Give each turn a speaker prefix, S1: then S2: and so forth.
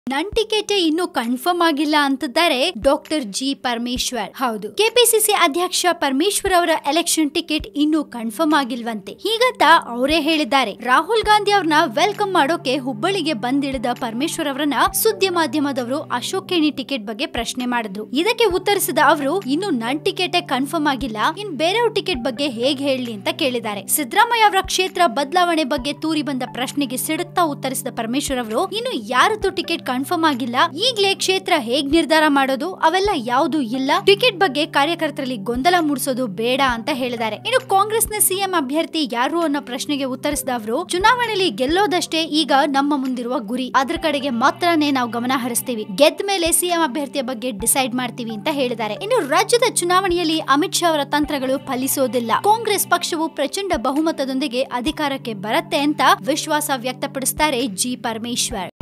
S1: ನನ್ ಟಿಕೆಟ್ ಇನ್ನೂ ಕನ್ಫರ್ಮ್ ಆಗಿಲ್ಲ ಅಂತಿದ್ದಾರೆ ಡಾಕ್ಟರ್ ಜಿ ಪರಮೇಶ್ವರ್ ಹೌದು ಕೆಪಿಸಿಸಿ ಅಧ್ಯಕ್ಷ ಪರಮೇಶ್ವರ್ ಅವರ ಎಲೆಕ್ಷನ್ ಟಿಕೆಟ್ ಇನ್ನೂ ಕನ್ಫರ್ಮ್ ಆಗಿಲ್ವಂತೆ ಹೀಗಂತ ಅವರೇ ಹೇಳಿದ್ದಾರೆ ರಾಹುಲ್ ಗಾಂಧಿ ಅವ್ರನ್ನ ವೆಲ್ಕಮ್ ಮಾಡೋಕೆ ಹುಬ್ಬಳ್ಳಿಗೆ ಬಂದಿಳಿದ ಪರಮೇಶ್ವರ್ ಅವರನ್ನ ಸುದ್ದಿ ಮಾಧ್ಯಮದವರು ಅಶೋಕ್ ಕೇಣಿ ಟಿಕೆಟ್ ಬಗ್ಗೆ ಪ್ರಶ್ನೆ ಮಾಡಿದ್ರು ಇದಕ್ಕೆ ಉತ್ತರಿಸಿದ ಅವರು ಇನ್ನು ನನ್ ಟಿಕೆಟ್ ಕನ್ಫರ್ಮ್ ಆಗಿಲ್ಲ ಇನ್ ಬೇರೆಯವ್ರ ಟಿಕೆಟ್ ಬಗ್ಗೆ ಹೇಗ್ ಹೇಳಲಿ ಅಂತ ಕೇಳಿದ್ದಾರೆ ಸಿದ್ದರಾಮಯ್ಯ ಅವರ ಕ್ಷೇತ್ರ ಬದಲಾವಣೆ ಬಗ್ಗೆ ತೂರಿ ಬಂದ ಪ್ರಶ್ನೆಗೆ ಸಿಡುತ್ತಾ ಉತ್ತರಿಸಿದ ಪರಮೇಶ್ವರ್ ಅವರು ಇನ್ನು ಯಾರದ್ದು ಟಿಕೆಟ್ ಕನ್ಫರ್ಮ್ ಆಗಿಲ್ಲ ಈಗ್ಲೇ ಕ್ಷೇತ್ರ ಹೇಗ್ ನಿರ್ಧಾರ ಮಾಡೋದು ಅವೆಲ್ಲ ಯಾವುದು ಇಲ್ಲ ಟಿಕೆಟ್ ಬಗ್ಗೆ ಕಾರ್ಯಕರ್ತರಲ್ಲಿ ಗೊಂದಲ ಮೂಡಿಸೋದು ಬೇಡ ಅಂತ ಹೇಳಿದ್ದಾರೆ ಇನ್ನು ಕಾಂಗ್ರೆಸ್ನ ಸಿಎಂ ಅಭ್ಯರ್ಥಿ ಯಾರು ಅನ್ನೋ ಪ್ರಶ್ನೆಗೆ ಉತ್ತರಿಸಿದ ಅವರು ಚುನಾವಣೆಯಲ್ಲಿ ಗೆಲ್ಲೋದಷ್ಟೇ ಈಗ ನಮ್ಮ ಮುಂದಿರುವ ಗುರಿ ಅದ್ರ ಕಡೆಗೆ ಮಾತ್ರನೇ ನಾವು ಗಮನ ಹರಿಸ್ತೀವಿ ಗೆದ್ದ ಮೇಲೆ ಸಿಎಂ ಅಭ್ಯರ್ಥಿಯ ಬಗ್ಗೆ ಡಿಸೈಡ್ ಮಾಡ್ತೀವಿ ಅಂತ ಹೇಳಿದ್ದಾರೆ ಇನ್ನು ರಾಜ್ಯದ ಚುನಾವಣೆಯಲ್ಲಿ ಅಮಿತ್ ಶಾ ಅವರ ತಂತ್ರಗಳು ಫಲಿಸೋದಿಲ್ಲ ಕಾಂಗ್ರೆಸ್ ಪಕ್ಷವು ಪ್ರಚಂಡ ಬಹುಮತದೊಂದಿಗೆ ಅಧಿಕಾರಕ್ಕೆ ಬರುತ್ತೆ ಅಂತ ವಿಶ್ವಾಸ ವ್ಯಕ್ತಪಡಿಸುತ್ತಾರೆ ಜಿ ಪರಮೇಶ್ವರ್